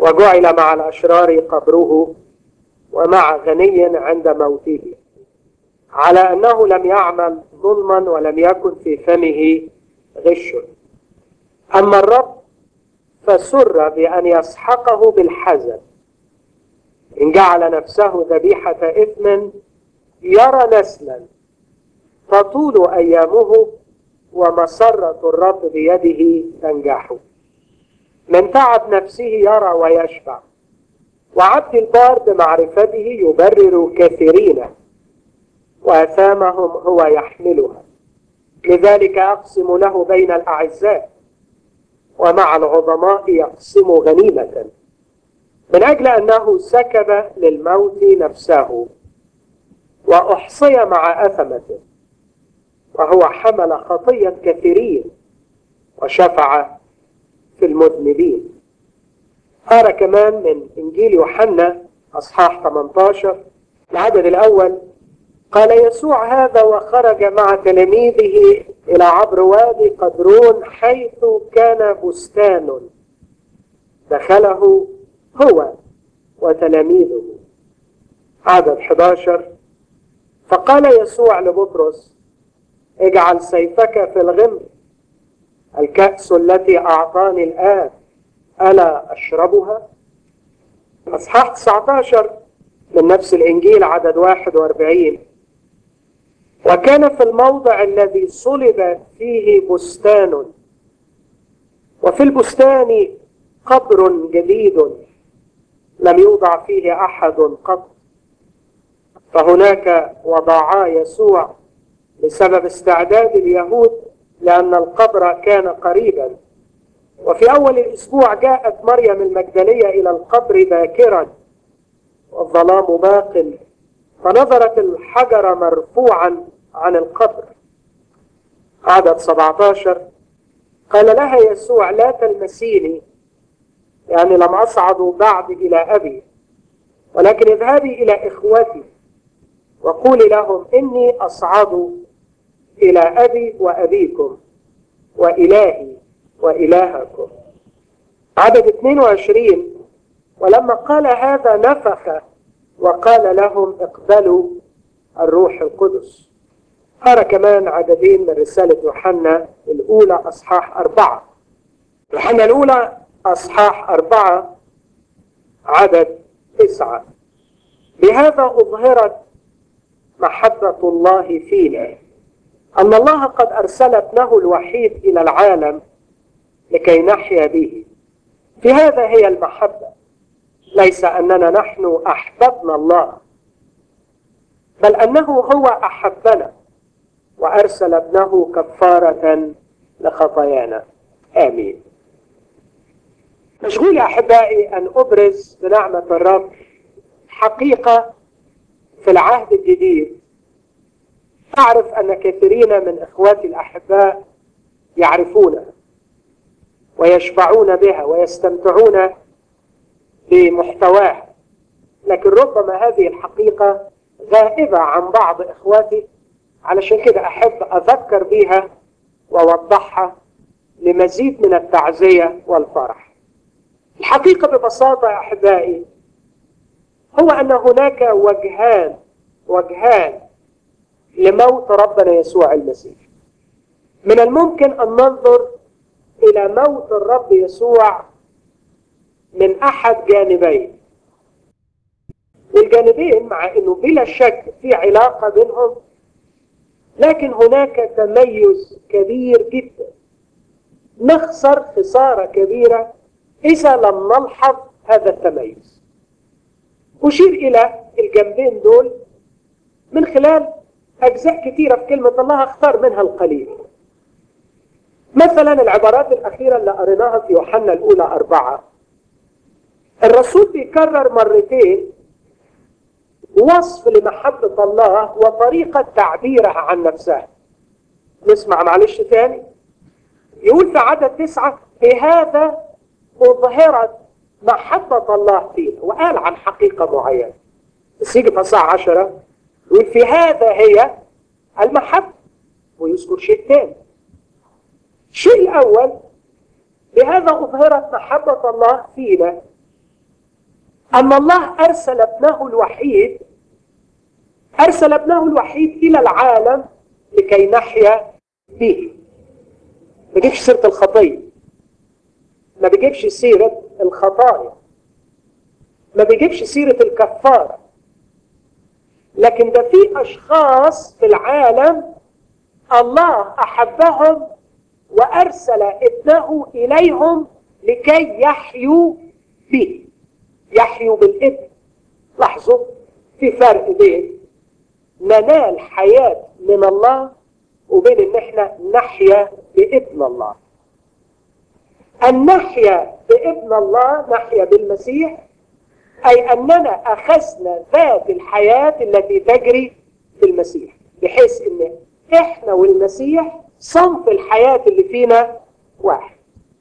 وجعل مع الأشرار قبره ومع غني عند موته على أنه لم يعمل ظلما ولم يكن في فمه غش أما الرب فسر بأن يسحقه بالحزن إن جعل نفسه ذبيحة إثم يرى نسلا تطول أيامه ومسرة الرب بيده تنجح من تعب نفسه يرى ويشبع وعبد البار بمعرفته يبرر كثيرين وأثامهم هو يحملها لذلك أقسم له بين الأعزاء ومع العظماء يقسم غنيمة من أجل أنه سكب للموت نفسه وأحصي مع أثمته وهو حمل خطية كثيرين وشفع في المذنبين قال كمان من إنجيل يوحنا أصحاح 18 العدد الأول قال يسوع هذا وخرج مع تلاميذه إلى عبر وادي قدرون حيث كان بستان دخله هو وتلاميذه عدد 11 فقال يسوع لبطرس اجعل سيفك في الغمر الكأس التي أعطاني الآن ألا أشربها أصحاح 19 من نفس الإنجيل عدد 41 وكان في الموضع الذي صلب فيه بستان وفي البستان قبر جديد لم يوضع فيه أحد قط فهناك وضعا يسوع بسبب استعداد اليهود لأن القبر كان قريبا وفي أول الأسبوع جاءت مريم المجدلية إلى القبر باكرا والظلام باق فنظرت الحجر مرفوعا عن القبر عدد 17 قال لها يسوع لا تلمسيني يعني لم أصعد بعد إلى أبي ولكن اذهبي إلى إخوتي وقولي لهم إني أصعد إلى أبي وأبيكم وإلهي وإلهكم عدد 22 ولما قال هذا نفخ وقال لهم اقبلوا الروح القدس قال كمان عددين من رسالة يوحنا الأولى أصحاح أربعة يوحنا الأولى أصحاح أربعة عدد تسعة بهذا أظهرت محبة الله فينا أن الله قد أرسل ابنه الوحيد إلى العالم لكي نحيا به في هذا هي المحبة ليس أننا نحن أحببنا الله بل أنه هو أحبنا وأرسل ابنه كفارة لخطايانا آمين مشغول أحبائي أن أبرز بنعمة الرب حقيقة في العهد الجديد أعرف أن كثيرين من إخواتي الأحباء يعرفونها ويشبعون بها ويستمتعون بمحتواها لكن ربما هذه الحقيقة غائبة عن بعض إخواتي علشان كده أحب أذكر بها وأوضحها لمزيد من التعزية والفرح الحقيقة ببساطة أحبائي هو أن هناك وجهان وجهان لموت ربنا يسوع المسيح من الممكن أن ننظر إلى موت الرب يسوع من أحد جانبين والجانبين مع أنه بلا شك في علاقة بينهم لكن هناك تميز كبير جدا نخسر خسارة كبيرة إذا لم نلحظ هذا التميز أشير إلى الجنبين دول من خلال أجزاء كثيرة في كلمة الله أختار منها القليل مثلا العبارات الأخيرة اللي قريناها في يوحنا الأولى أربعة الرسول بيكرر مرتين وصف لمحبة الله وطريقة تعبيرها عن نفسها نسمع معلش ثاني يقول في عدد تسعة بهذا أظهرت محبة الله فينا وقال عن حقيقة معينة بس يجي في الساعة عشرة يقول في هذا هي المحبة ويذكر شيء ثاني الشيء الأول بهذا أظهرت محبة الله فينا أن الله أرسل ابنه الوحيد أرسل ابنه الوحيد إلى العالم لكي نحيا به ما بيجيبش سيرة الخطية ما بيجيبش سيرة الخطايا ما بيجيبش سيرة الكفارة لكن ده في أشخاص في العالم الله أحبهم وأرسل ابنه إليهم لكي يحيوا به يحيوا بالابن لاحظوا في فرق بين ننال حياة من الله وبين ان احنا نحيا بابن الله ان نحيا بابن الله نحيا بالمسيح اي اننا اخذنا ذات الحياة التي تجري في المسيح بحيث ان احنا والمسيح صنف الحياة اللي فينا واحد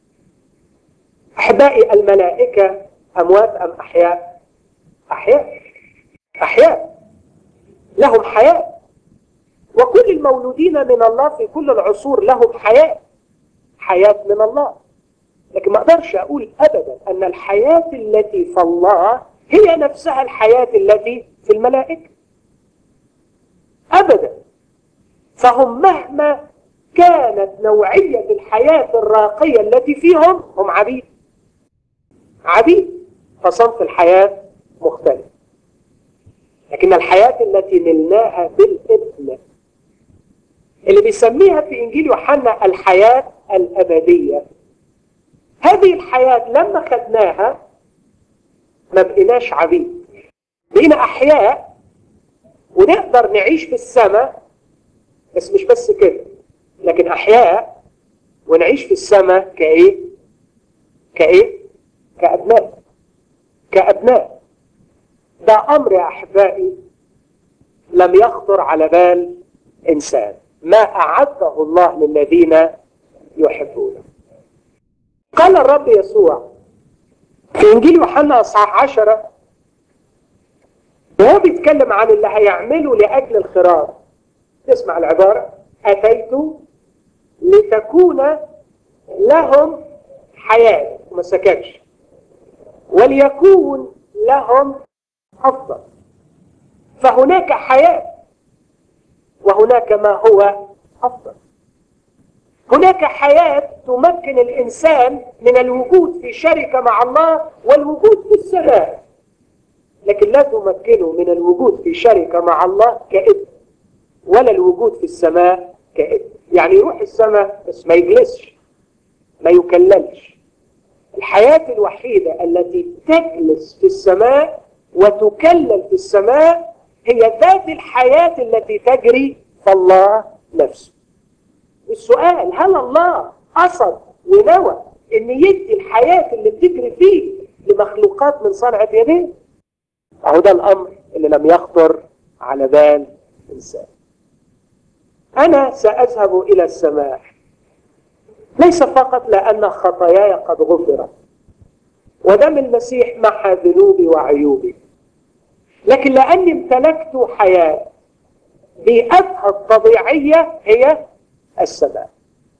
احبائي الملائكة اموات ام احياء احياء احياء لهم حياة وكل المولودين من الله في كل العصور لهم حياة حياة من الله لكن ما اقدرش اقول ابدا ان الحياة التي في الله هي نفسها الحياة التي في الملائكة ابدا فهم مهما كانت نوعية الحياة الراقية التي فيهم هم عبيد عبيد فصنف الحياة مختلف لكن الحياة التي نلناها بالابن اللي بيسميها في إنجيل يوحنا الحياة الأبدية هذه الحياة لما خدناها ما بقيناش عبيد بقينا أحياء ونقدر نعيش في السماء بس مش بس كده لكن أحياء ونعيش في السماء كإيه؟ كإيه؟ كأبناء كأبناء ده أمر يا أحبائي لم يخطر على بال إنسان ما أعده الله للذين يحبونه قال الرب يسوع في إنجيل يوحنا أصحاح عشرة وهو بيتكلم عن اللي هيعمله لأجل الخراج تسمع العبارة أتيت لتكون لهم حياة وما سكتش وليكون لهم أفضل فهناك حياة وهناك ما هو أفضل هناك حياة تمكن الإنسان من الوجود في شركة مع الله والوجود في السماء لكن لا تمكنه من الوجود في شركة مع الله كابن ولا الوجود في السماء كابن يعني يروح السماء بس ما يجلسش ما يكللش الحياة الوحيدة التي تجلس في السماء وتكلل في السماء هي ذات الحياة التي تجري في الله نفسه السؤال هل الله قصد ونوى ان يدي الحياة اللي بتجري فيه لمخلوقات من صنعة يديه اهو ده الامر اللي لم يخطر على بال انسان انا ساذهب الى السماء ليس فقط لان خطاياي قد غفرت ودم المسيح محى ذنوبي وعيوبي لكن لاني امتلكت حياه بيئتها الطبيعيه هي السماء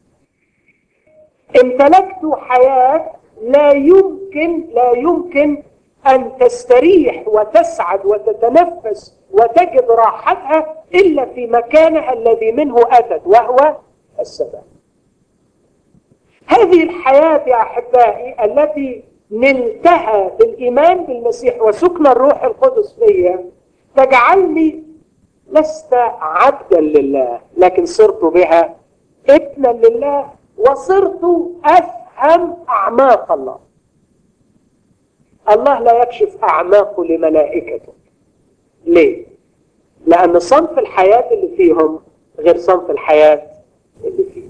امتلكت حياه لا يمكن لا يمكن ان تستريح وتسعد وتتنفس وتجد راحتها الا في مكانها الذي منه اتت وهو السماء هذه الحياه يا احبائي التي نلتها بالإيمان بالمسيح وسكن الروح القدس فيا تجعلني لست عبدا لله لكن صرت بها ابنا لله وصرت أفهم أعماق الله الله لا يكشف أعماقه لملائكته ليه؟ لأن صنف الحياة اللي فيهم غير صنف الحياة اللي فيه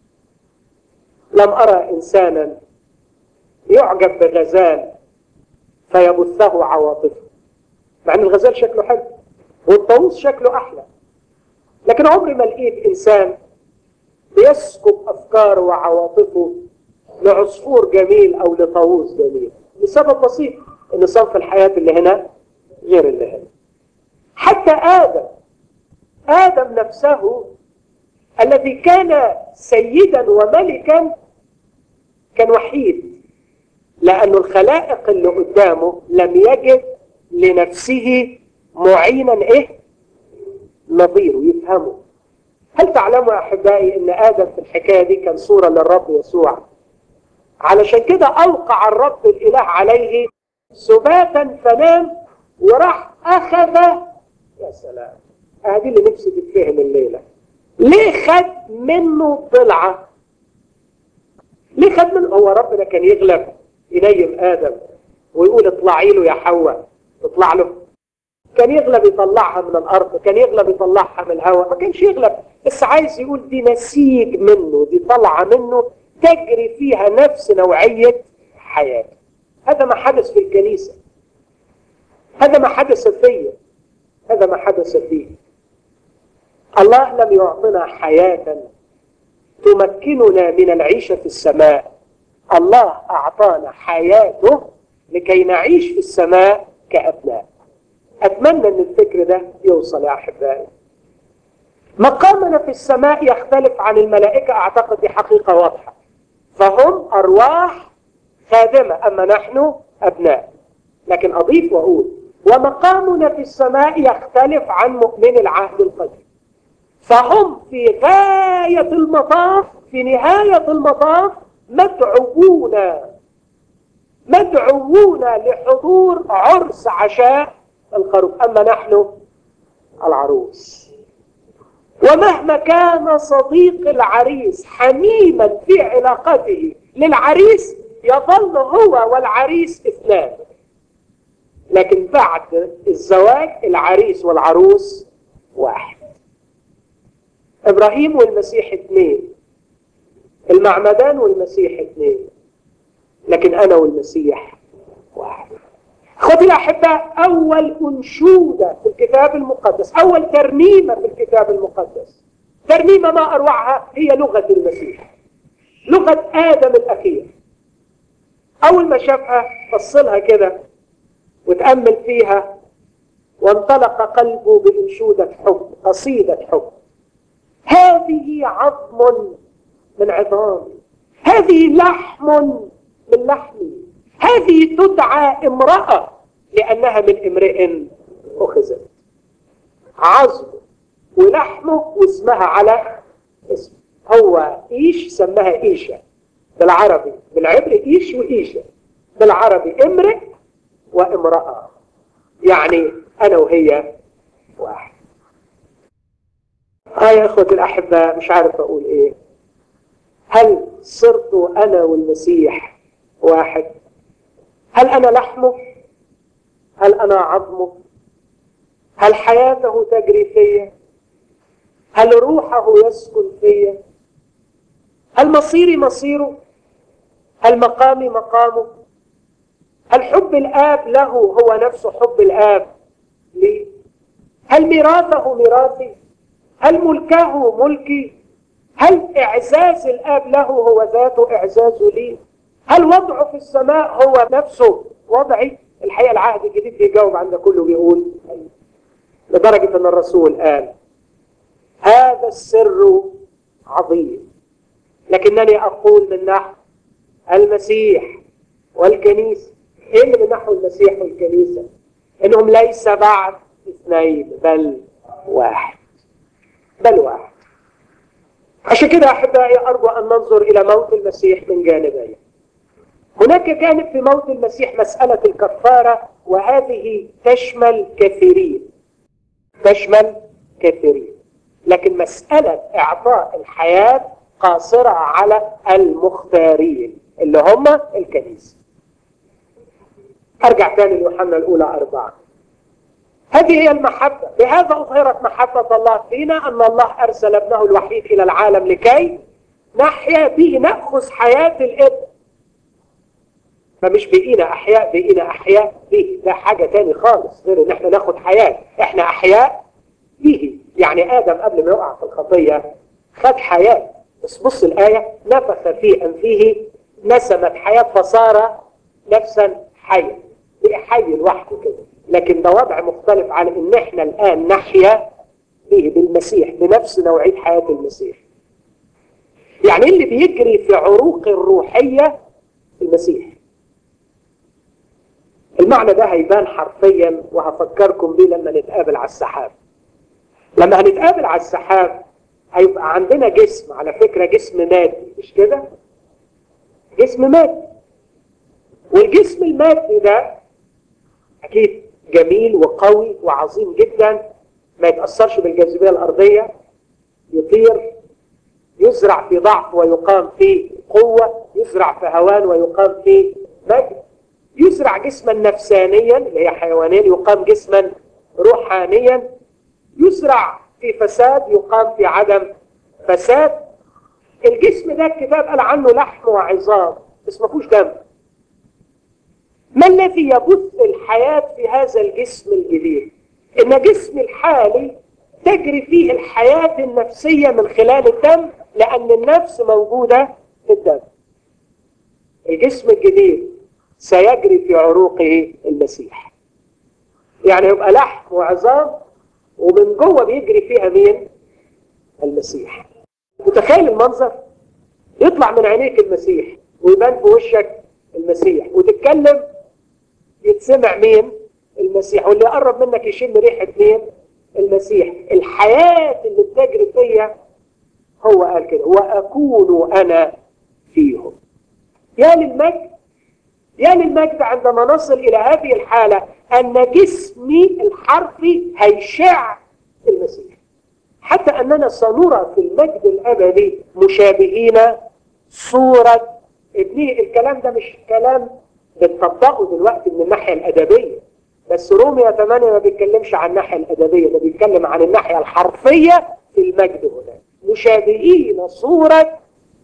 لم أرى إنسانا يعجب بغزال فيبثه عواطفه مع ان الغزال شكله حلو والطاووس شكله احلى لكن عمري ما لقيت انسان بيسكب افكاره وعواطفه لعصفور جميل او لطاووس جميل لسبب بسيط ان صنف الحياه اللي هنا غير اللي هنا حتى ادم ادم نفسه الذي كان سيدا وملكا كان وحيد لأن الخلائق اللي قدامه لم يجد لنفسه معينا إيه نظيره يفهمه هل تعلموا يا أحبائي أن آدم في الحكاية دي كان صورة للرب يسوع علشان كده أوقع الرب الإله عليه سباتا فنام وراح أخذ يا سلام هذه اللي نفسي تتفهم الليلة ليه خد منه ضلعة ليه خد منه هو ربنا كان يغلب ينيم آدم ويقول اطلعي له يا حواء تطلع له كان يغلب يطلعها من الأرض كان يغلب يطلعها من الهواء ما كانش يغلب بس عايز يقول دي نسيج منه دي طلعة منه تجري فيها نفس نوعية حياته هذا ما حدث في الكنيسة هذا ما حدث فيا هذا ما حدث فيه الله لم يعطنا حياة تمكننا من العيشة في السماء الله أعطانا حياته لكي نعيش في السماء كأبناء أتمنى أن الفكر ده يوصل يا أحبائي مقامنا في السماء يختلف عن الملائكة أعتقد دي حقيقة واضحة فهم أرواح خادمة أما نحن أبناء لكن أضيف وأقول ومقامنا في السماء يختلف عن مؤمن العهد القديم فهم في غاية المطاف في نهاية المطاف مدعوون مدعوون لحضور عرس عشاء الخروف أما نحن العروس ومهما كان صديق العريس حميما في علاقته للعريس يظل هو والعريس اثنان لكن بعد الزواج العريس والعروس واحد ابراهيم والمسيح اثنين المعمدان والمسيح اثنين لكن انا والمسيح واحد خذ يا احباء اول انشوده في الكتاب المقدس اول ترنيمه في الكتاب المقدس ترنيمه ما اروعها هي لغه المسيح لغه ادم الاخير اول ما شافها فصلها كده وتامل فيها وانطلق قلبه بانشوده حب قصيده حب هذه عظم من عظامي هذه لحم من لحمي هذه تدعى امرأة لأنها من امرئ أخذت عظم ولحمه واسمها على اسم هو إيش سماها إيشة بالعربي بالعبري إيش وإيشة بالعربي امرئ وامرأة يعني أنا وهي واحد آه يا أخوة الأحباء مش عارف أقول إيه هل صرت أنا والمسيح واحد هل أنا لحمه هل أنا عظمه هل حياته تجري فيا هل روحه يسكن فيا هل مصيري مصيره هل مقامي مقامه هل حب الآب له هو نفس حب الآب لي هل ميراثه ميراثي هل ملكه ملكي هل إعزاز الآب له هو ذاته إعزازه لي هل وضعه في السماء هو نفسه وضعي الحقيقة العهد الجديد بيجاوب عن ده كله بيقول لدرجة أن الرسول قال هذا السر عظيم لكنني أقول من نحو المسيح والكنيسة إيه اللي من نحو المسيح والكنيسة إنهم ليس بعد اثنين بل واحد بل واحد عشان كده أحبائي أرجو أن ننظر إلى موت المسيح من جانبين هناك جانب في موت المسيح مسألة الكفارة وهذه تشمل كثيرين تشمل كثيرين لكن مسألة إعطاء الحياة قاصرة على المختارين اللي هم الكنيسة أرجع تاني ليوحنا الأولى أربعة هذه هي المحبة بهذا أظهرت محبة الله فينا أن الله أرسل ابنه الوحيد إلى العالم لكي نحيا به نأخذ حياة الابن فمش بقينا أحياء بقينا أحياء به ده حاجة تاني خالص غير إن احنا ناخد حياة احنا أحياء به يعني آدم قبل ما يقع في الخطية خد حياة بس بص الآية نفخ في أنفه نسمت حياة فصار نفسا حيا بقى حي لوحده كده لكن ده وضع مختلف عن ان احنا الان نحيا به بالمسيح بنفس نوعية حياة المسيح يعني اللي بيجري في عروق الروحية المسيح والمعنى ده هيبان حرفيا وهفكركم بيه لما نتقابل على السحاب لما هنتقابل على السحاب هيبقى عندنا جسم على فكرة جسم مادي مش كده جسم مادي والجسم المادي ده أكيد جميل وقوي وعظيم جدا ما يتأثرش بالجاذبية الأرضية يطير يزرع في ضعف ويقام في قوة يزرع في هوان ويقام في مجد يزرع جسما نفسانيا اللي هي حيوانين يقام جسما روحانيا يزرع في فساد يقام في عدم فساد الجسم ده الكتاب قال عنه لحم وعظام بس ما فيهوش دم ما الذي يبث الحياة في هذا الجسم الجديد إن جسم الحالي تجري فيه الحياة النفسية من خلال الدم لأن النفس موجودة في الدم الجسم الجديد سيجري في عروقه المسيح يعني يبقى لحم وعظام ومن جوه بيجري فيها مين المسيح متخيل المنظر يطلع من عينيك المسيح ويبان في وشك المسيح وتتكلم يتسمع مين المسيح واللي يقرب منك يشم ريحة مين المسيح الحياة اللي بتجري فيها هو قال كده وأكون أنا فيهم يا للمجد يا للمجد عندما نصل إلى هذه الحالة أن جسمي الحرفي هيشع المسيح حتى أننا سنرى في المجد الأبدي مشابهين صورة ابنه الكلام ده مش كلام بنطبقه دلوقتي من الناحية الأدبية بس روميا 8 ما بيتكلمش عن الناحية الأدبية ده بيتكلم عن الناحية الحرفية في المجد هنا مشابهين صورة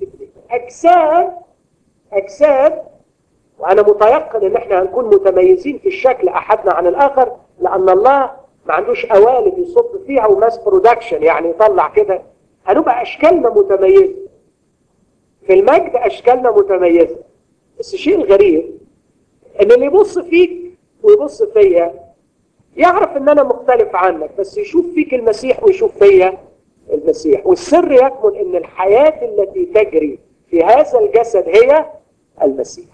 أجساد أجساد وأنا متيقن إن إحنا هنكون متميزين في الشكل أحدنا عن الآخر لأن الله ما عندوش قوالب يصب فيها وماس برودكشن يعني يطلع كده هنبقى أشكالنا متميزة في المجد أشكالنا متميزة بس الشيء الغريب إن اللي يبص فيك ويبص فيا يعرف إن أنا مختلف عنك بس يشوف فيك المسيح ويشوف فيا المسيح والسر يكمن إن الحياة التي تجري في هذا الجسد هي المسيح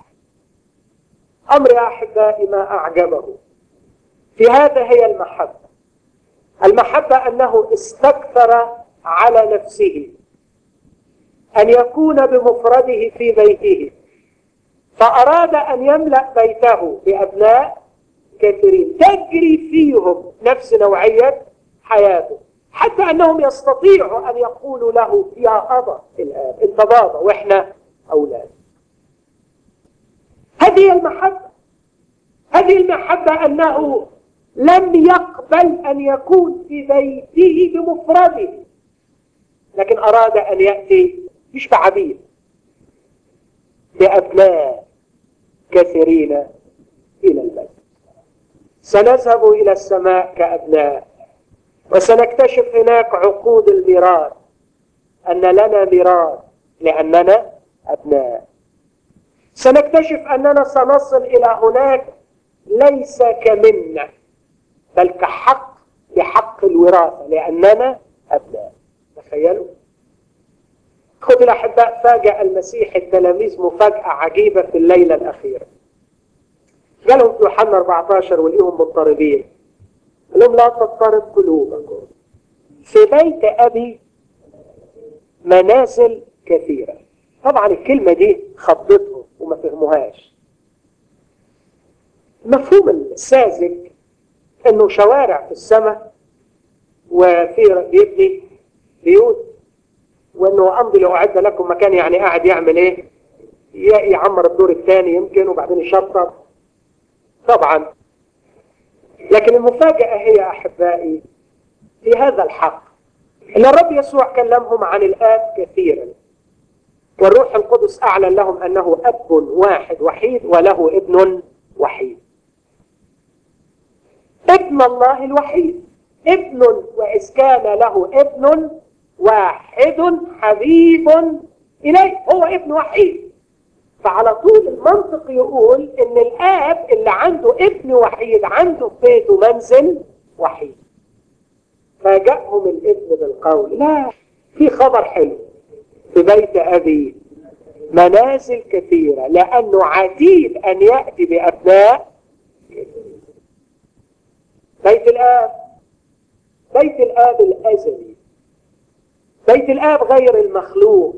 أمر يا أحبائي ما أعجبه في هذا هي المحبة المحبة أنه استكثر على نفسه أن يكون بمفرده في بيته فأراد أن يملأ بيته بأبناء كثيرين تجري فيهم نفس نوعية حياته حتى أنهم يستطيعوا أن يقولوا له يا أبا الآن أنت بابا وإحنا أولاد هذه المحبة هذه المحبة أنه لم يقبل أن يكون في بيته بمفرده لكن أراد أن يأتي مش بعبيد بأبناء كثيرين إلى البيت سنذهب إلى السماء كأبناء وسنكتشف هناك عقود الميراث أن لنا ميراث لأننا أبناء سنكتشف أننا سنصل إلى هناك ليس كمنا بل كحق بحق الوراثة لأننا أبناء تخيلوا خذوا الأحباء فاجأ المسيح التلاميذ مفاجأة عجيبة في الليلة الأخيرة قالهم في يوحنا 14 وليهم مضطربين قال لهم لا تضطرب قلوبكم في بيت أبي منازل كثيرة طبعا الكلمة دي خضتهم وما فهموهاش المفهوم الساذج انه شوارع في السماء وفي بيبني بيوت وانه امضي لو اعد لكم مكان يعني قاعد يعمل ايه يعمر الدور الثاني يمكن وبعدين يشطب طبعا لكن المفاجأة هي أحبائي في هذا الحق أن الرب يسوع كلمهم عن الآب كثيرا والروح القدس أعلن لهم أنه أب واحد وحيد وله ابن وحيد ابن الله الوحيد ابن وإذ كان له ابن واحد حبيب إليه هو ابن وحيد فعلى طول المنطق يقول ان الاب اللي عنده ابن وحيد عنده في بيته منزل وحيد فاجأهم الابن بالقول لا في خبر حلو في بيت ابي منازل كثيرة لانه عتيد ان يأتي بابناء بيت الآب بيت الآب الأزلي بيت الآب غير المخلوق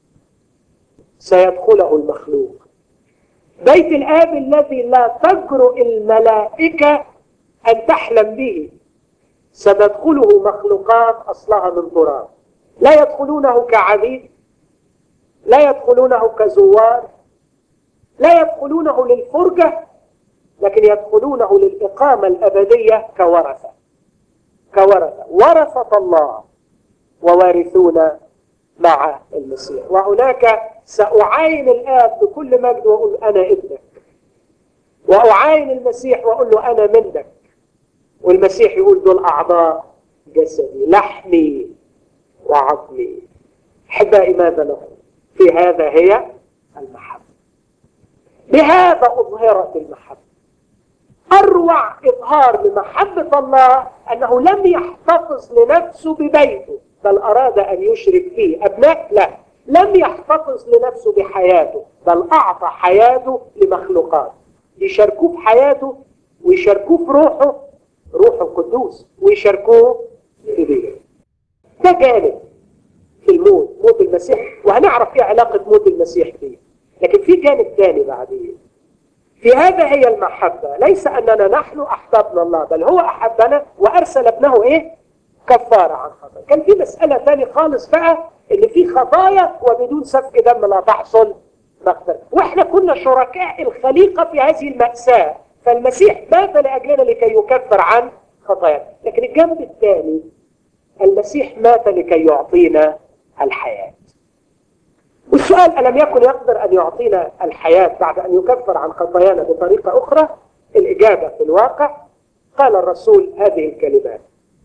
سيدخله المخلوق بيت الآب الذي لا تجرؤ الملائكة أن تحلم به ستدخله مخلوقات أصلها من تراب لا يدخلونه كعبيد لا يدخلونه كزوار لا يدخلونه للفرجة لكن يدخلونه للإقامة الأبدية كورثة كورثة ورثة الله ووارثون مع المسيح وهناك سأعاين الآب بكل مجد وأقول أنا ابنك وأعاين المسيح وأقول له أنا منك والمسيح يقول دول أعضاء جسدي لحمي وعظمي أحبائي ماذا نقول في هذا هي المحبة بهذا أظهرت المحبة أروع إظهار لمحبة الله أنه لم يحتفظ لنفسه ببيته بل أراد أن يشرك فيه أبناء لا لم يحتفظ لنفسه بحياته بل أعطى حياته لمخلوقات يشاركوه في حياته ويشاركوه في روحه روح القدوس ويشاركوه في بيته ده جانب في الموت موت المسيح وهنعرف ايه علاقة موت المسيح فيه لكن في جانب ثاني بعدين في هذا هي المحبة ليس أننا نحن أحببنا الله بل هو أحبنا وأرسل ابنه إيه كفارة عن خطايا كان في مسألة ثانية خالص بقى إن في خطايا وبدون سفك دم لا تحصل مغفرة وإحنا كنا شركاء الخليقة في هذه المأساة فالمسيح مات لأجلنا لكي يكفر عن خطايانا لكن الجنب الثاني المسيح مات لكي يعطينا الحياة والسؤال ألم يكن يقدر أن يعطينا الحياة بعد أن يكفر عن خطايانا بطريقة أخرى الإجابة في الواقع قال الرسول هذه الكلمات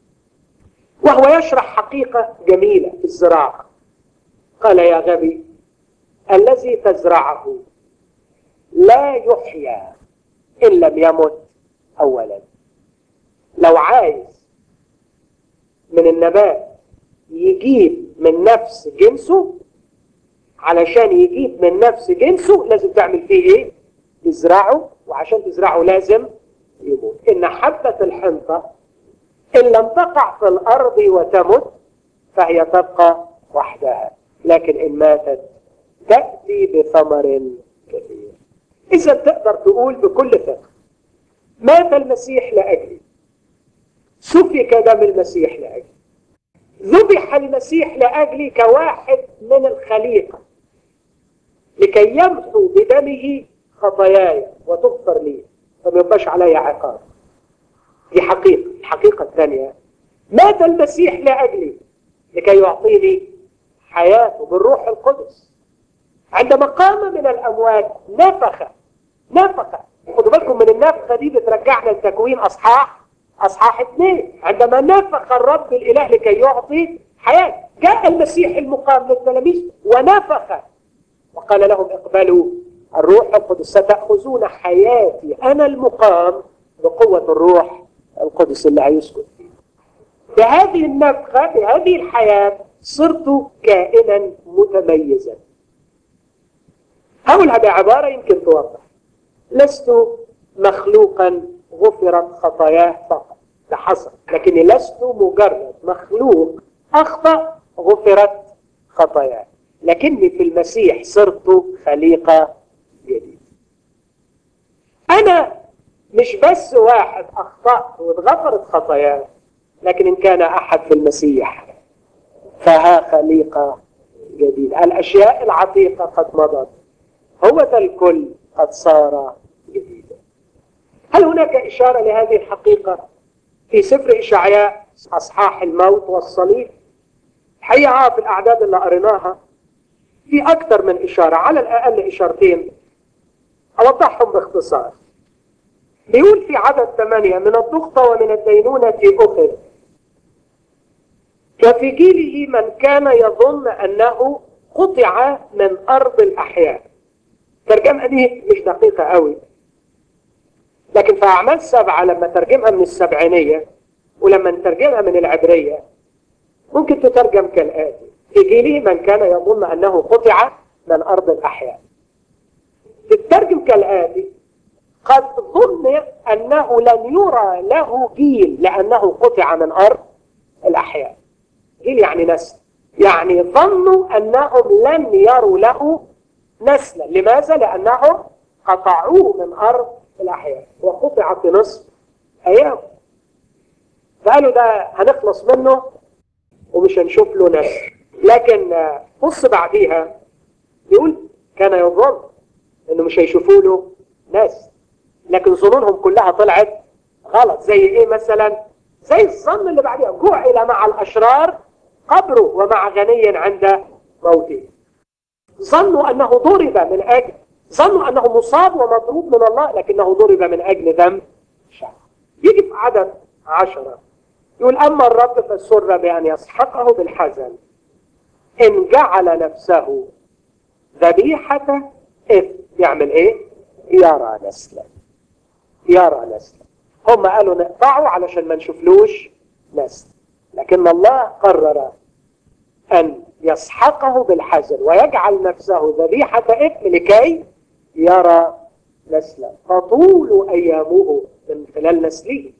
وهو يشرح حقيقة جميلة في الزراعة قال يا غبي الذي تزرعه لا يحيا إن لم يمت أولا لو عايز من النبات يجيب من نفس جنسه علشان يجيب من نفس جنسه لازم تعمل فيه ايه تزرعه وعشان تزرعه لازم يموت ان حبة الحنطة ان لم تقع في الارض وتمت فهي تبقى وحدها لكن ان ماتت تأتي بثمر كثير اذا تقدر تقول بكل ثقة مات المسيح لأجلي سفك دم المسيح لأجلي ذبح المسيح لأجلي كواحد من الخليقة لكي يمحو بدمه خطاياي وتغفر لي فما يبقاش علي عقاب دي حقيقة الحقيقة الثانية مات المسيح لأجلي لكي يعطيني حياته بالروح القدس عندما قام من الأموات نفخ نفخ خدوا بالكم من النفخة دي بترجعنا لتكوين أصحاح أصحاح اثنين عندما نفخ الرب الإله لكي يعطي حياة جاء المسيح المقام للتلاميذ ونفخ وقال لهم اقبلوا الروح القدس ستأخذون حياتي أنا المقام بقوة الروح القدس اللي هيسكن فيه بهذه النفخة بهذه الحياة صرت كائنا متميزا هقولها بعبارة يمكن توضح لست مخلوقا غفرت خطاياه فقط ده حصل لكني لست مجرد مخلوق أخطأ غفرت خطاياه لكني في المسيح صرت خليقة جديدة أنا مش بس واحد أخطأت واتغفرت خطاياه لكن إن كان أحد في المسيح فها خليقة جديدة الأشياء العتيقة قد مضت هو ذا الكل قد صار جديدا هل هناك إشارة لهذه الحقيقة في سفر إشعياء أصحاح الموت والصليب الحقيقة في الأعداد اللي قريناها في أكثر من إشارة على الأقل إشارتين أوضحهم باختصار بيقول في عدد ثمانية من الضغطة ومن الدينونة أخذ وفي جيله من كان يظن أنه قطع من أرض الأحياء الترجمة دي مش دقيقة قوي لكن في أعمال سبعة لما ترجمها من السبعينية ولما نترجمها من العبرية ممكن تترجم كالآتي في جيله من كان يظن أنه قطع من أرض الأحياء تترجم كالآتي قد ظن أنه لن يرى له جيل لأنه قطع من أرض الأحياء جيل يعني نسل يعني ظنوا أنهم لن يروا له نسلا لماذا؟ لأنهم قطعوه من أرض الأحياء وقطع في نصف أيام فقالوا ده هنخلص منه ومش هنشوف له نسل لكن بص بعديها يقول كان يظن انه مش هيشوفوا له ناس لكن ظنونهم كلها طلعت غلط زي ايه مثلا زي الظن اللي بعديها جعل مع الاشرار قبره ومع غني عند موته ظنوا انه ضرب من اجل ظنوا انه مصاب ومضروب من الله لكنه ضرب من اجل ذنب شعب يجي في عدد عشرة يقول اما الرب فسر بان يسحقه بالحزن ان جعل نفسه ذبيحة إثم يعمل إيه؟ يرى نسلا يرى نسلا هم قالوا نقطعه علشان ما نشوفلوش نسل لكن الله قرر أن يسحقه بالحزن ويجعل نفسه ذبيحة إثم لكي يرى نسلا فطول أيامه من خلال نسله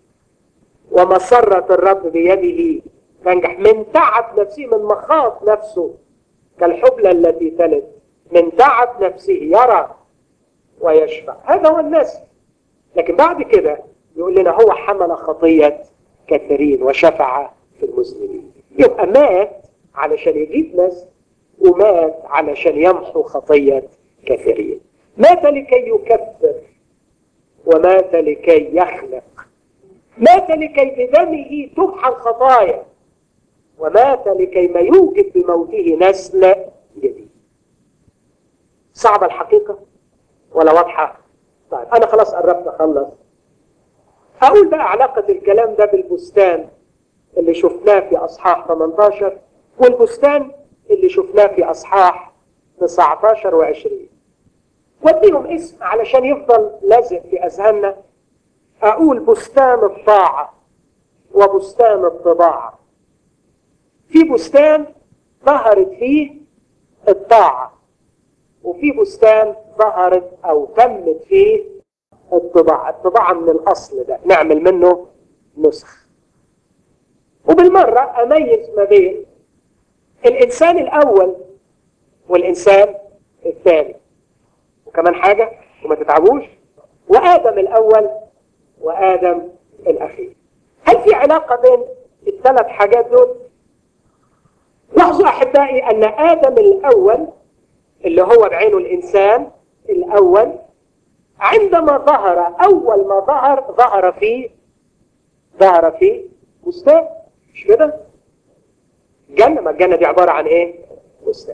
ومسرة الرب بيده تنجح من تعب نفسه من مخاض نفسه كالحبلى التي تلد من تعب نفسه يرى ويشفع هذا هو النسل لكن بعد كده يقول لنا هو حمل خطية كثيرين وشفع في المسلمين يبقى مات علشان يجيب نسل ومات علشان يمحو خطية كثيرين مات لكي يكفر ومات لكي يخلق مات لكي بدمه تمحى الخطايا ومات لكي ما يوجد بموته نسل جديد صعبة الحقيقة ولا واضحة طيب أنا خلاص قربت أخلص أقول بقى علاقة الكلام ده بالبستان اللي شفناه في أصحاح 18 والبستان اللي شفناه في أصحاح 19 و20 وديهم اسم علشان يفضل لازق في أذهاننا أقول بستان الطاعة وبستان الطباعة في بستان ظهرت فيه الطاعة وفي بستان ظهرت أو تمت فيه الطباعة الطباعة من الأصل ده نعمل منه نسخ وبالمرة أميز ما بين الإنسان الأول والإنسان الثاني وكمان حاجة وما تتعبوش وآدم الأول وآدم الأخير هل في علاقة بين الثلاث حاجات دول؟ لاحظوا أحبائي أن آدم الأول اللي هو بعينه الإنسان الأول عندما ظهر أول ما ظهر ظهر في ظهر في بستان مش كده؟ جنة ما الجنة دي عبارة عن إيه؟ بستان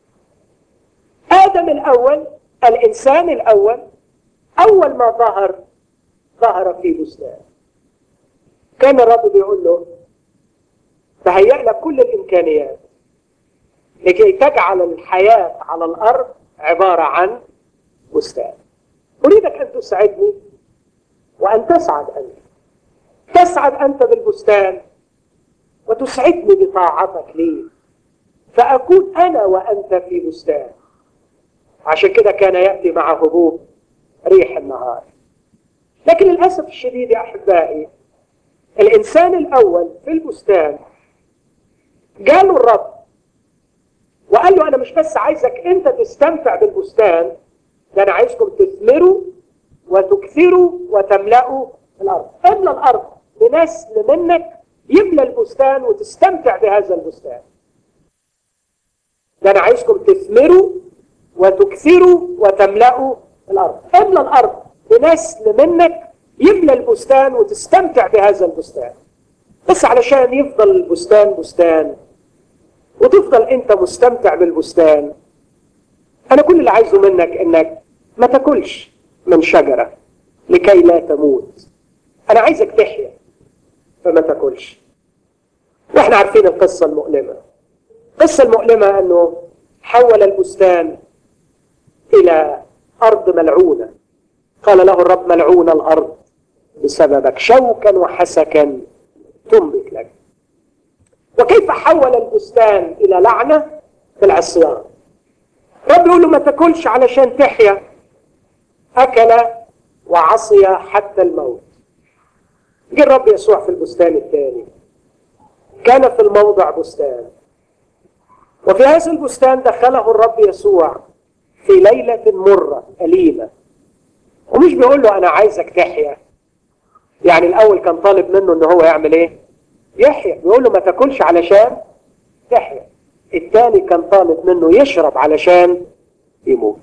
آدم الأول الإنسان الأول أول ما ظهر ظهر في بستان كان الرب بيقول له تهيأ لك كل الإمكانيات لكي تجعل الحياة على الأرض عبارة عن بستان أريدك أن تسعدني وأن تسعد أنت تسعد أنت بالبستان وتسعدني بطاعتك لي فأكون أنا وأنت في بستان عشان كده كان يأتي مع هبوب ريح النهار لكن للأسف الشديد يا أحبائي الإنسان الأول في البستان جاله الرب وقال له أنا مش بس عايزك أنت تستمتع بالبستان ده أنا عايزكم تثمروا وتكثروا وتملأوا الأرض املى الأرض بنسل منك يملى البستان وتستمتع بهذا البستان ده أنا عايزكم تثمروا وتكثروا وتملأوا الأرض املى الأرض بنسل منك يملى البستان وتستمتع بهذا البستان بس علشان يفضل البستان بستان وتفضل انت مستمتع بالبستان انا كل اللي عايزه منك انك ما تاكلش من شجرة لكي لا تموت انا عايزك تحيا فما تاكلش واحنا عارفين القصة المؤلمة القصة المؤلمة انه حول البستان الى ارض ملعونة قال له الرب ملعون الارض بسببك شوكا وحسكا تنبت لك وكيف حول البستان إلى لعنة في العصيان رب يقول له ما تاكلش علشان تحيا أكل وعصي حتى الموت جه الرب يسوع في البستان الثاني كان في الموضع بستان وفي هذا البستان دخله الرب يسوع في ليلة مرة أليمة ومش بيقول له أنا عايزك تحيا يعني الأول كان طالب منه إن هو يعمل إيه؟ يحيا بيقول له ما تاكلش علشان تحيا الثاني كان طالب منه يشرب علشان يموت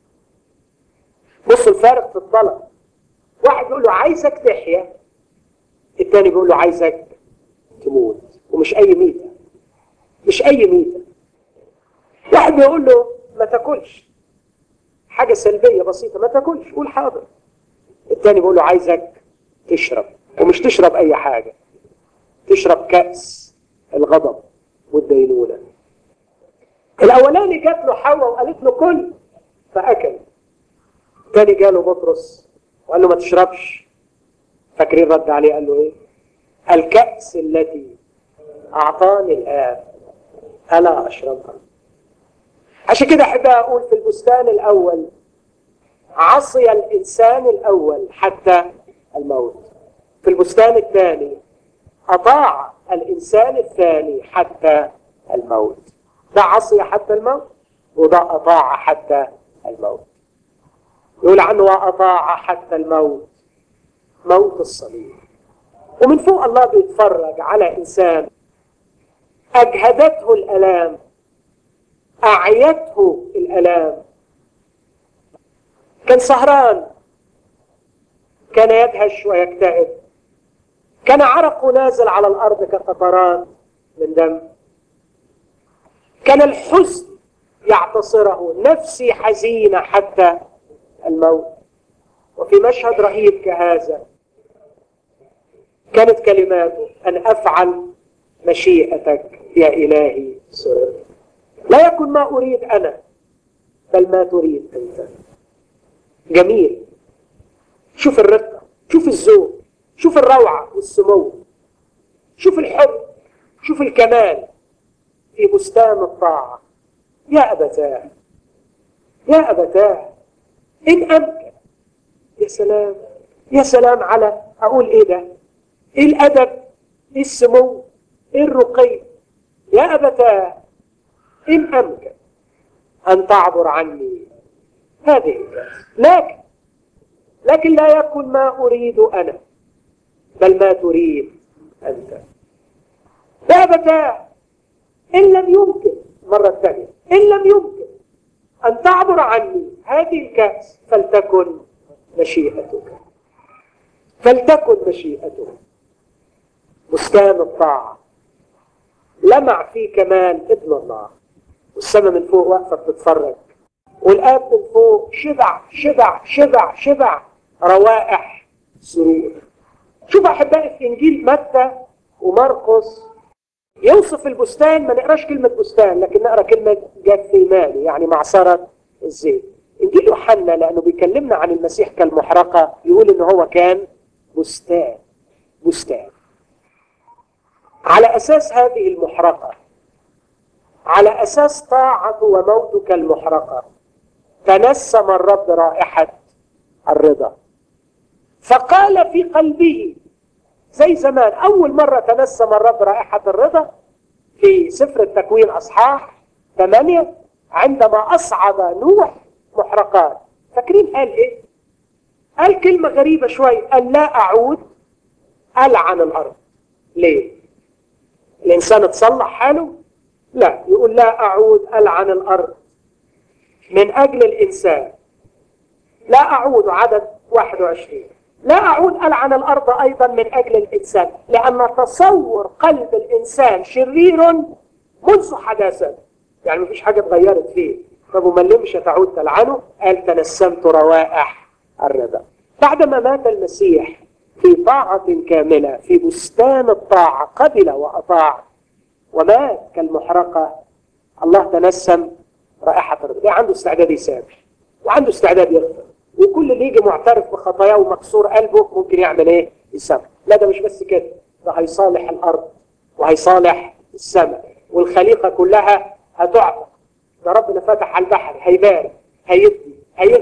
بص الفارق في الطلب واحد بيقول له عايزك تحيا الثاني بيقول له عايزك تموت ومش أي ميتة مش أي ميتة واحد بيقول له ما تاكلش حاجة سلبية بسيطة ما تاكلش قول حاضر الثاني بيقول له عايزك تشرب ومش تشرب أي حاجة تشرب كأس الغضب والدينونة الأولاني جات له حواء وقالت له كل فأكل الثاني جاله بطرس وقال له ما تشربش فاكرين رد عليه قال له ايه الكأس التي أعطاني الآب ألا أشربها عشان كده أحب أقول في البستان الأول عصي الإنسان الأول حتى الموت في البستان الثاني أطاع الإنسان الثاني حتى الموت ده عصي حتى الموت وده أطاع حتى الموت يقول عنه وأطاع حتى الموت موت الصليب ومن فوق الله بيتفرج على إنسان أجهدته الألام أعيته الألام كان سهران كان يدهش ويكتئب كان عرقه نازل على الأرض كقطرات من دم كان الحزن يعتصره نفسي حزينة حتى الموت وفي مشهد رهيب كهذا كانت كلماته أن أفعل مشيئتك يا إلهي سرر لا يكن ما أريد أنا بل ما تريد أنت جميل شوف الرقة شوف الذوق شوف الروعة والسمو شوف الحب شوف الكمال في بستان الطاعة يا أبتاه يا أبتاه إن أمكن يا سلام يا سلام على أقول إيه ده إيه الأدب إيه السمو إيه الرقي يا أبتاه إن أمكن أن تعبر عني هذه الكاس لكن لكن لا يكن ما أريد أنا بل ما تريد أنت يا أبتاه إن لم يمكن مرة ثانية إن لم يمكن أن تعبر عني هذه الكأس فلتكن مشيئتك فلتكن مشيئتك بستان الطاعة لمع فيه كمان ابن الله والسماء من فوق واقفة بتتفرج والآب من فوق شبع شبع شبع شبع روائح سرور شوف أحبائي في إنجيل متى ومرقس يوصف البستان ما نقراش كلمة بستان لكن نقرا كلمة جثيمان يعني معصرة الزيت انجيل يوحنا لانه بيكلمنا عن المسيح كالمحرقة يقول ان هو كان بستان بستان على اساس هذه المحرقة على اساس طاعته وموته كالمحرقة تنسم الرب رائحة الرضا فقال في قلبه زي زمان أول مرة تنسم الرب رائحة الرضا في سفر التكوين أصحاح ثمانية عندما أصعد نوح محرقات فاكرين قال إيه؟ قال كلمة غريبة شوي قال لا أعود ألعن الأرض ليه؟ الإنسان تصلح حاله؟ لا يقول لا أعود ألعن الأرض من أجل الإنسان لا أعود عدد 21 لا أعود ألعن الأرض أيضا من أجل الإنسان لأن تصور قلب الإنسان شرير منذ حداثته يعني مفيش حاجة اتغيرت فيه طب وما لمش تعود تلعنه قال تنسمت روائح الرضا بعدما مات المسيح في طاعة كاملة في بستان الطاعة قبل وأطاع ومات كالمحرقة الله تنسم رائحة الرضا عنده استعداد يسامح وعنده استعداد يغفر وكل اللي يجي معترف بخطاياه ومكسور قلبه ممكن يعمل ايه؟ يسامح لا ده مش بس كده ده هيصالح الارض وهيصالح السماء والخليقه كلها هتعتق ده ربنا فتح على البحر هيبارك هيدي هيغفر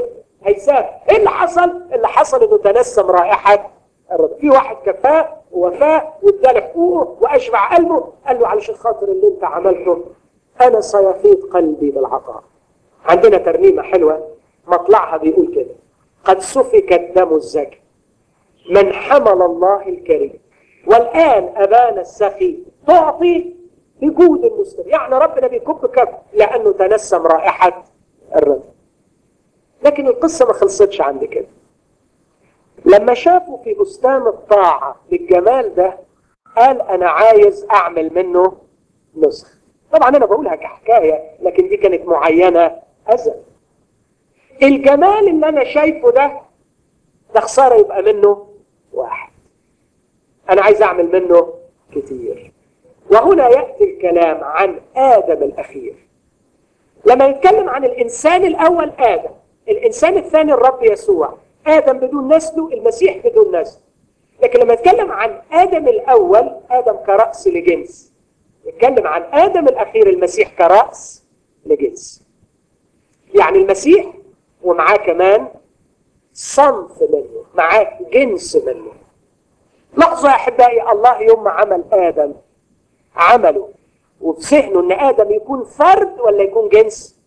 هيسافر ايه اللي حصل اللي حصل انه تنسم رائحه الرضا في واحد كفاه ووفاه واداله حقوقه واشبع قلبه قال له علشان خاطر اللي انت عملته انا سيفيض قلبي بالعطاء عندنا ترنيمه حلوه مطلعها بيقول كده قد سفك الدم الزكي من حمل الله الكريم والان ابانا السخي تعطي بجود المستمع يعني ربنا بيكب كف لانه تنسم رائحه الرضا لكن القصه ما خلصتش عند كده لما شافوا في بستان الطاعة بالجمال ده قال أنا عايز أعمل منه نسخ طبعا أنا بقولها كحكاية لكن دي كانت معينة أزل الجمال اللي أنا شايفه ده ده خسارة يبقى منه واحد أنا عايز أعمل منه كتير وهنا يأتي الكلام عن آدم الأخير لما يتكلم عن الإنسان الأول آدم الإنسان الثاني الرب يسوع آدم بدون نسله المسيح بدون نسل لكن لما يتكلم عن آدم الأول آدم كرأس لجنس يتكلم عن آدم الأخير المسيح كرأس لجنس يعني المسيح ومعاه كمان صنف منه معاه جنس منه لاحظوا يا أحبائي الله يوم ما عمل آدم عمله وفي ذهنه ان آدم يكون فرد ولا يكون جنس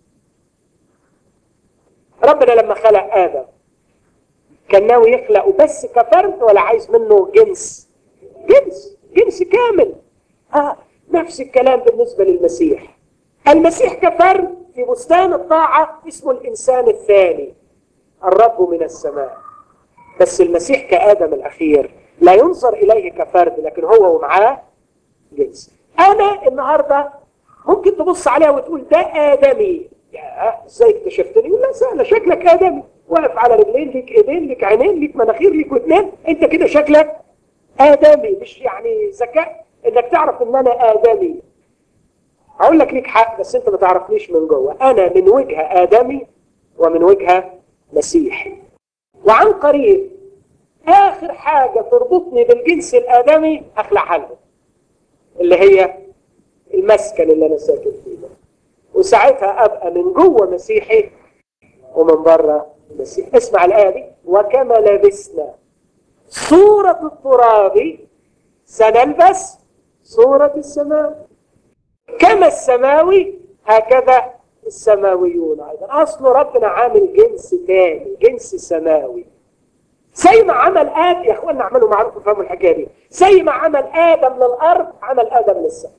ربنا لما خلق آدم كان ناوي يخلقه بس كفرد ولا عايز منه جنس جنس جنس كامل آه نفس الكلام بالنسبة للمسيح المسيح كفرد في بستان الطاعة اسمه الإنسان الثاني الرب من السماء بس المسيح كآدم الأخير لا ينظر إليه كفرد لكن هو ومعاه جنس أنا النهاردة ممكن تبص عليها وتقول ده آدمي يا ازاي اكتشفتني لا سهلة شكلك آدمي واقف على رجلين ليك ايدين ليك عينين ليك مناخير ليك ودنين انت كده شكلك آدمي مش يعني ذكاء انك تعرف ان انا آدمي هقول لك ليك حق بس انت ما تعرفنيش من جوه انا من وجهة آدمي ومن وجهة مسيحي وعن قريب اخر حاجة تربطني بالجنس الآدمي اخلعها لهم اللي هي المسكن اللي انا ساكن فيه ده وساعتها ابقى من جوه مسيحي ومن بره مسيحي اسمع الايه دي وكما لبسنا صورة التراب سنلبس صورة السماء كما السماوي هكذا السماويون ايضا اصل ربنا عامل جنس تاني جنس سماوي زي ما عمل آدم يا اخوانا اعملوا معروف وفهموا الحكايه دي زي ما عمل آدم للأرض عمل آدم للسماء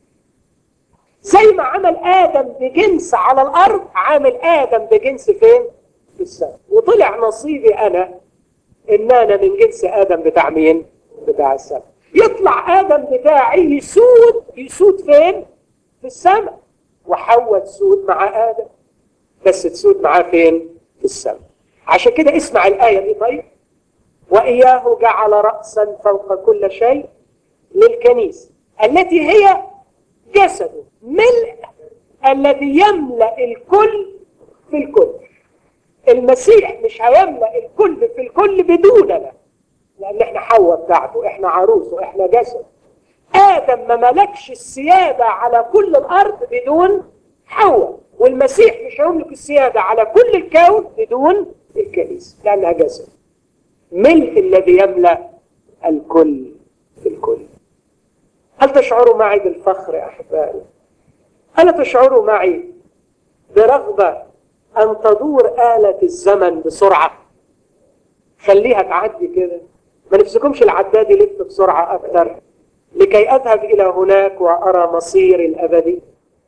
زي ما عمل آدم بجنس على الأرض عامل آدم بجنس فين؟ في السماء وطلع نصيبي أنا إن أنا من جنس آدم بتاع مين؟ بتاع السماء يطلع آدم بتاعي يسود يسود فين؟ في السماء وحواء تسود مع آدم بس تسود معاه فين؟ في السماء عشان كده اسمع الآية دي طيب وإياه جعل رأسا فوق كل شيء للكنيسة التي هي جسده ملء الذي يملأ الكل في الكل المسيح مش هيملأ الكل في الكل بدوننا لأن احنا حواء بتاعته احنا عروسه احنا جسد آدم ما ملكش السيادة على كل الأرض بدون حواء والمسيح مش هيملك السيادة على كل الكون بدون الكنيسة لأنها جسد ملء الذي يملأ الكل في الكل هل تشعروا معي بالفخر يا أحبائي؟ هل تشعروا معي برغبة أن تدور آلة الزمن بسرعة؟ خليها تعدي كده ما نفسكمش العداد يلف بسرعة أكثر لكي أذهب إلى هناك وأرى مصيري الأبدي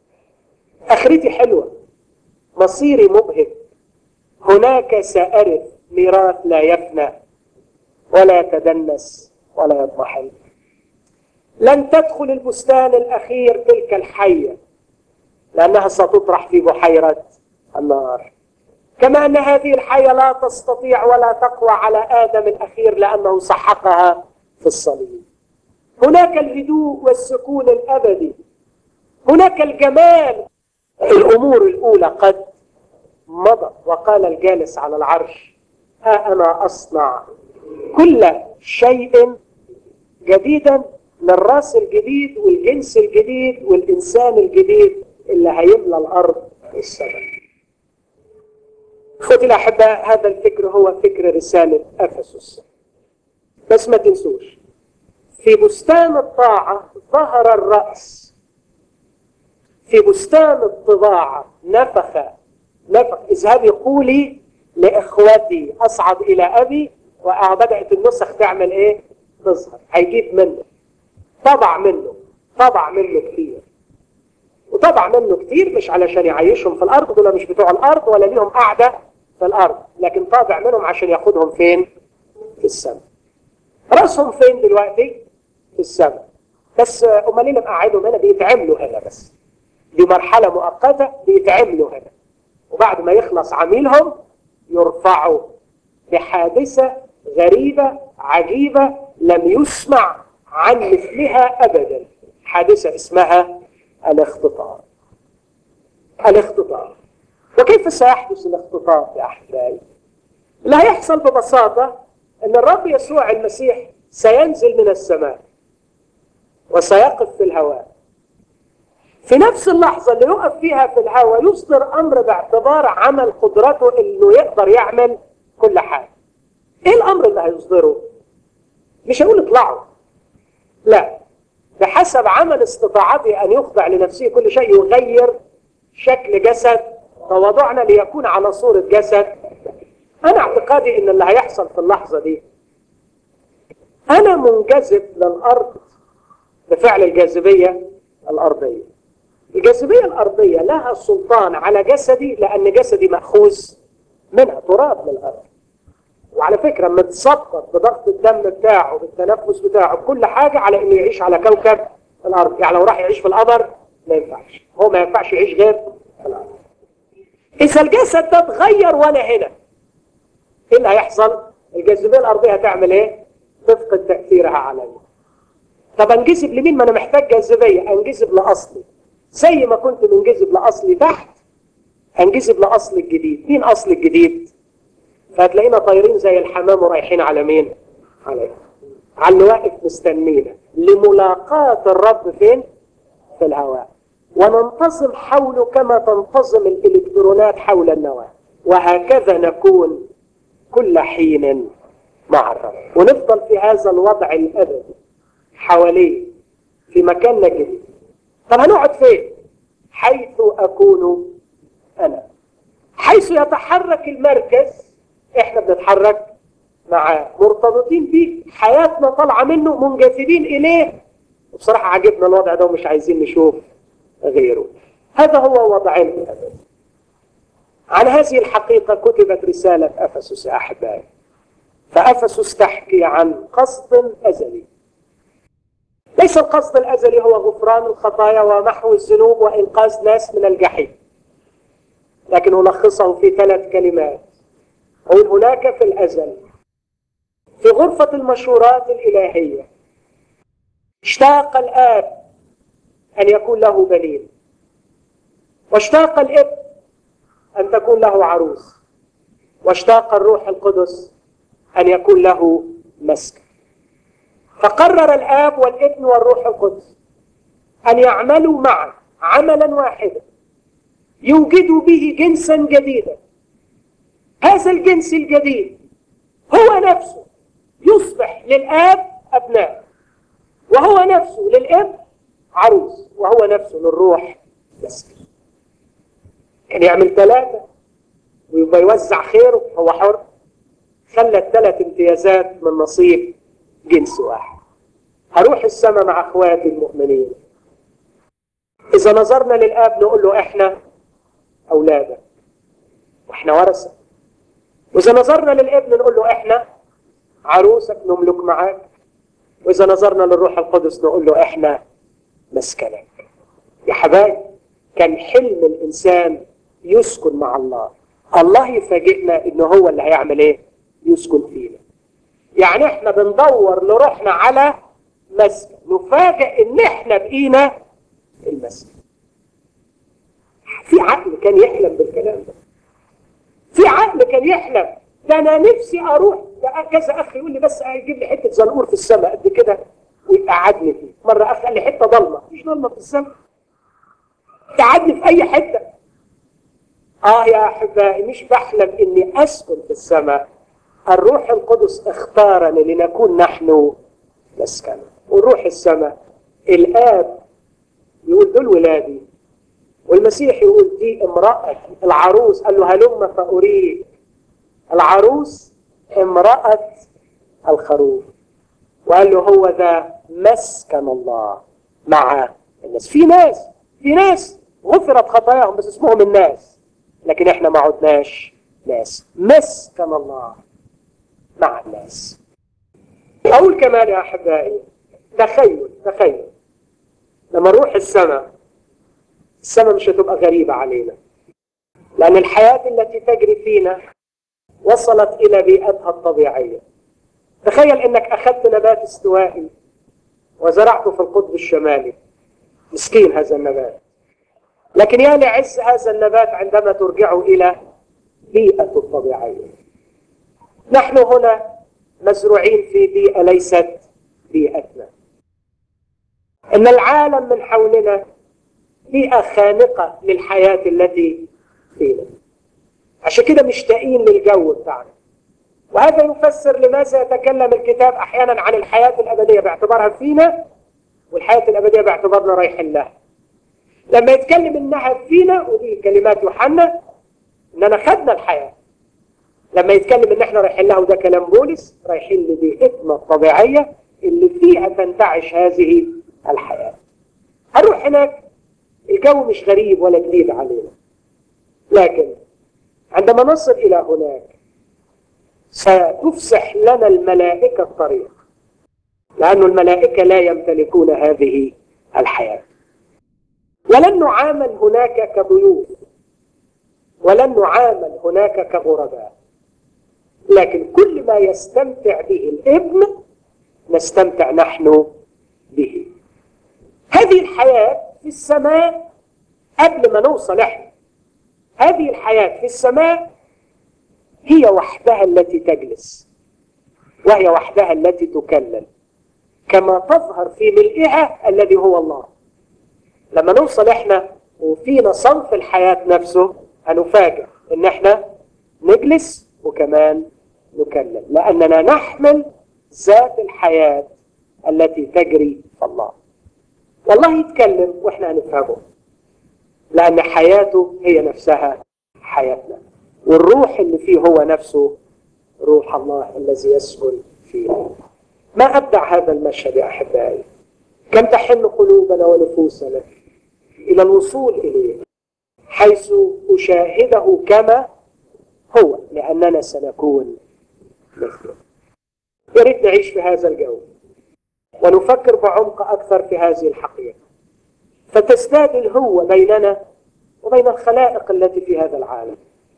آخرتي حلوة مصيري مبهج هناك سأرث ميراث لا يفنى ولا يتدنس ولا يضمحل لن تدخل البستان الأخير تلك الحية لأنها ستطرح في بحيرة النار كما أن هذه الحية لا تستطيع ولا تقوى على آدم الأخير لأنه سحقها في الصليب هناك الهدوء والسكون الأبدي هناك الجمال الأمور الأولى قد مضت وقال الجالس على العرش ها أنا أصنع كل شيء جديدا للراس الجديد والجنس الجديد والإنسان الجديد اللي هيملى الأرض والسماء اخوتي الاحباء هذا الفكر هو فكر رساله افسس بس ما تنسوش في بستان الطاعه ظهر الراس في بستان الطباعه نفخ نفخ اذهبي قولي لاخوتي اصعد الى ابي وبدات النسخ تعمل ايه تظهر هيجيب منه طبع منه طبع منه كتير وطبع منه كتير مش علشان يعيشهم في الارض دول مش بتوع الارض ولا ليهم قاعده في الارض لكن طابع منهم عشان ياخدهم فين في السماء راسهم فين دلوقتي في السماء بس امال ليه مقعدهم هنا بيتعملوا هنا بس دي مرحله مؤقته بيتعملوا هنا وبعد ما يخلص عميلهم يرفعوا بحادثه غريبه عجيبه لم يسمع عن مثلها ابدا حادثه اسمها الاختطاف الاختطاف وكيف سيحدث الاختطاف يا احبائي اللي هيحصل ببساطه ان الرب يسوع المسيح سينزل من السماء وسيقف في الهواء في نفس اللحظة اللي يقف فيها في الهواء يصدر أمر باعتبار عمل قدرته إنه يقدر يعمل كل حاجة. إيه الأمر اللي هيصدره؟ مش هقول اطلعوا. لا بحسب عمل استطاعته أن يخضع لنفسه كل شيء يغير شكل جسد فوضعنا ليكون على صورة جسد أنا اعتقادي إن اللي هيحصل في اللحظة دي أنا منجذب للأرض بفعل الجاذبية الأرضية الجاذبية الأرضية لها سلطان على جسدي لأن جسدي مأخوذ منها تراب من الأرض وعلى فكرة متظبط بضغط الدم بتاعه بالتنفس بتاعه بكل حاجة على إنه يعيش على كوكب الأرض يعني لو راح يعيش في القمر ما ينفعش هو ما ينفعش يعيش غير في الأرض إذا الجسد ده اتغير وأنا هنا إيه اللي هيحصل؟ الجاذبية الأرضية هتعمل إيه؟ تفقد تأثيرها عليا طب انجذب لمين ما انا محتاج جاذبيه انجذب لاصلي زي ما كنت منجذب لاصلي تحت انجذب لاصل الجديد مين اصل الجديد فهتلاقينا طايرين زي الحمام ورايحين على مين على على اللي واقف مستنينا لملاقاة الرب فين في الهواء وننتظم حوله كما تنتظم الالكترونات حول النواه وهكذا نكون كل حين مع الرب ونفضل في هذا الوضع الابدي حواليه في مكاننا جديد طب هنقعد فين حيث اكون انا حيث يتحرك المركز احنا بنتحرك معاه مرتبطين بيه حياتنا طالعه منه منجذبين اليه وبصراحه عجبنا الوضع ده ومش عايزين نشوف غيره هذا هو وضعنا الابدي عن هذه الحقيقه كتبت رساله افسس يا احبائي فافسس تحكي عن قصد ازلي ليس القصد الأزلي هو غفران الخطايا ومحو الذنوب وإنقاذ ناس من الجحيم لكن ألخصه في ثلاث كلمات أقول هناك في الأزل في غرفة المشورات الإلهية اشتاق الآب أن يكون له بنين واشتاق الابن أن تكون له عروس واشتاق الروح القدس أن يكون له مسكن فقرر الآب والابن والروح القدس أن يعملوا معا عملا واحدا يوجدوا به جنسا جديدا هذا الجنس الجديد هو نفسه يصبح للآب أبناء وهو نفسه للابن عروس وهو نفسه للروح مسكن كان يعمل ثلاثة ويبقى يوزع خيره هو حر خلى الثلاث امتيازات من نصيب جنس واحد هروح السماء مع اخواتي المؤمنين اذا نظرنا للاب نقول له احنا اولادك واحنا ورثه واذا نظرنا للابن نقول له احنا عروسك نملك معاك واذا نظرنا للروح القدس نقول له احنا مسكنك يا حبايب كان حلم الانسان يسكن مع الله الله يفاجئنا انه هو اللي هيعمل ايه يسكن فينا يعني احنا بندور لروحنا على مسكن نفاجئ ان احنا بقينا المسكن في عقل كان يحلم بالكلام ده في عقل كان يحلم ده انا نفسي اروح ده كذا اخ يقول لي بس يجيب لي حته زنقور في السماء قد كده ويقعدني فيه مره اخ قال لي حته ضلمه مش ضلمه في السماء قعدني في اي حته آه يا أحبائي مش بحلم إني أسكن في السماء الروح القدس اختارني لنكون نحن مسكنه ونروح السماء الآب يقول دول ولادي والمسيح يقول دي امرأة العروس قال له هلم فأريك العروس امرأة الخروف وقال له هو ذا مسكن الله مع الناس في ناس في ناس غفرت خطاياهم بس اسمهم الناس لكن احنا ما عدناش ناس مسكن الله مع الناس اقول كمان يا احبائي تخيل تخيل لما نروح السماء السماء مش هتبقى غريبة علينا لأن الحياة التي تجري فينا وصلت إلى بيئتها الطبيعية تخيل أنك أخذت نبات استوائي وزرعته في القطب الشمالي مسكين هذا النبات لكن يا لعز هذا النبات عندما ترجعه إلى بيئته الطبيعية نحن هنا مزروعين في بيئة ليست بيئتنا إن العالم من حولنا بيئة خانقة للحياة التي فينا عشان كده مشتاقين للجو بتاعنا وهذا يفسر لماذا يتكلم الكتاب أحيانا عن الحياة الأبدية باعتبارها فينا والحياة الأبدية باعتبارنا رايحين لها لما يتكلم إنها فينا ودي كلمات يوحنا إننا خدنا الحياة لما يتكلم إن إحنا رايحين لها وده كلام بولس رايحين لبيئتنا الطبيعية اللي فيها تنتعش هذه الحياة هنروح هناك الجو مش غريب ولا جديد علينا لكن عندما نصل إلى هناك ستفسح لنا الملائكة الطريق لأن الملائكة لا يمتلكون هذه الحياة ولن نعامل هناك كضيوف ولن نعامل هناك كغرباء لكن كل ما يستمتع به الابن نستمتع نحن به هذه الحياة في السماء قبل ما نوصل احنا هذه الحياة في السماء هي وحدها التي تجلس وهي وحدها التي تكلم كما تظهر في ملئها الذي هو الله لما نوصل احنا وفينا صنف الحياة نفسه هنفاجئ ان احنا نجلس وكمان نكلم لأننا نحمل ذات الحياة التي تجري في الله والله يتكلم واحنا هنفهمه لأن حياته هي نفسها حياتنا والروح اللي فيه هو نفسه روح الله الذي يسكن فيه ما أبدع هذا المشهد يا أحبائي كم تحن قلوبنا ونفوسنا إلى الوصول إليه حيث أشاهده كما هو لأننا سنكون مثله يا ريت نعيش في هذا الجو ونفكر بعمق أكثر في هذه الحقيقة فتزداد الهوة بيننا وبين الخلائق التي في هذا العالم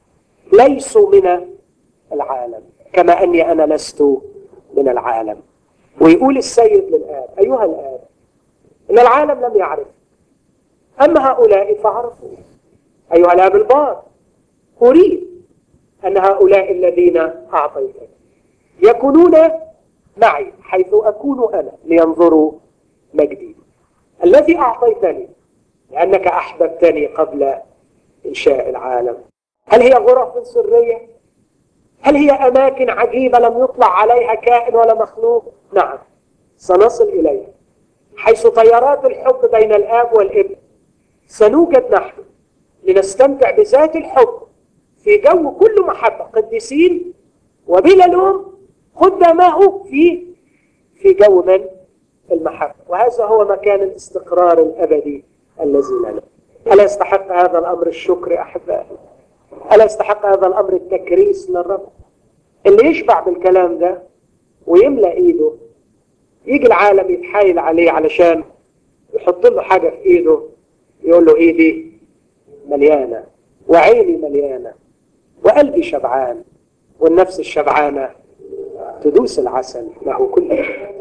ليسوا من العالم كما أني أنا لست من العالم ويقول السيد للآب أيها الآب إن العالم لم يعرف أما هؤلاء فعرفوا أيها الآب البار أريد أن هؤلاء الذين أعطيتني يكونون معي حيث أكون أنا لينظروا مجدي الذي أعطيتني لأنك أحببتني قبل إنشاء العالم هل هي غرف سرية؟ هل هي أماكن عجيبة لم يطلع عليها كائن ولا مخلوق؟ نعم سنصل إليها حيث طيارات الحب بين الآب والابن سنوجد نحن لنستمتع بذات الحب في جو كله محبة قديسين وبلا لوم قدامه في في جو من المحبة وهذا هو مكان الاستقرار الأبدي الذي لنا ألا يستحق هذا الأمر الشكر أحبائي ألا يستحق هذا الأمر التكريس للرب اللي يشبع بالكلام ده ويملى إيده يجي العالم يتحايل عليه علشان يحط له حاجة في إيده يقول له إيدي مليانة وعيني مليانة وقلبي شبعان والنفس الشبعانة تدوس العسل له كل شيء